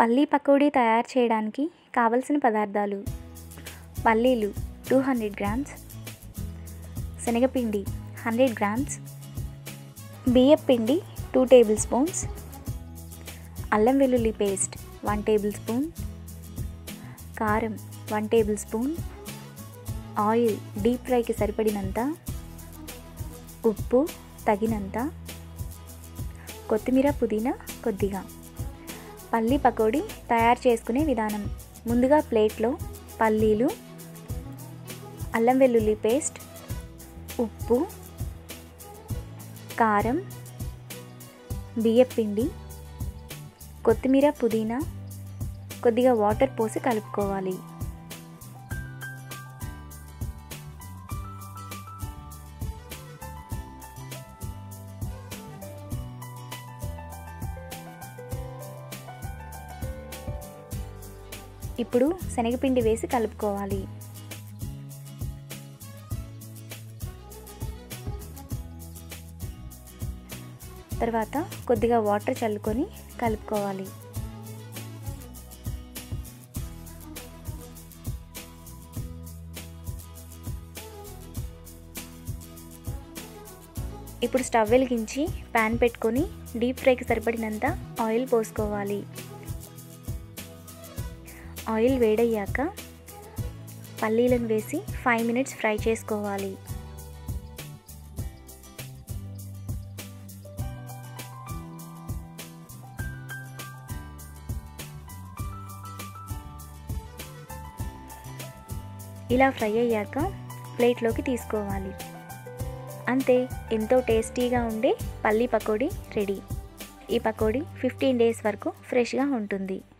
పల్లీ పకోడీ తయారు చేయడానికి కావలసిన పదార్థాలు పల్లీలు టూ హండ్రెడ్ గ్రామ్స్ శనగపిండి హండ్రెడ్ గ్రామ్స్ బియ్యం పిండి టూ టేబుల్ స్పూన్స్ అల్లం వెల్లుల్లి పేస్ట్ వన్ టేబుల్ స్పూన్ కారం one table spoon oil deep ఫ్రైకి సరిపడినంత ఉప్పు తగినంత కొత్తిమీర పుదీనా కొద్దిగా పల్లీ పకోడీ తయారు చేసుకునే విధానం ముందుగా ప్లేట్లో పల్లీలు అల్లం వెల్లుల్లి పేస్ట్ ఉప్పు కారం బియ్యపిండి కొత్తిమీర పుదీనా కొద్దిగా వాటర్ పోసి కలుపుకోవాలి ఇప్పుడు శనగపిండి వేసి కలుపుకోవాలి తర్వాత కొద్దిగా వాటర్ చల్లుకొని కలుపుకోవాలి ఇప్పుడు స్టవ్ వెలిగించి ప్యాన్ పెట్టుకొని డీప్ ఫ్రైకి సరిపడినంత ఆయిల్ పోసుకోవాలి ఆయిల్ వేడయ్యాక పల్లీలను వేసి ఫైవ్ మినిట్స్ ఫ్రై చేసుకోవాలి ఇలా ఫ్రై అయ్యాక ప్లేట్లోకి తీసుకోవాలి అంతే ఎంతో టేస్టీగా ఉండే పల్లీ పకోడీ రెడీ ఈ పకోడీ ఫిఫ్టీన్ డేస్ వరకు ఫ్రెష్గా ఉంటుంది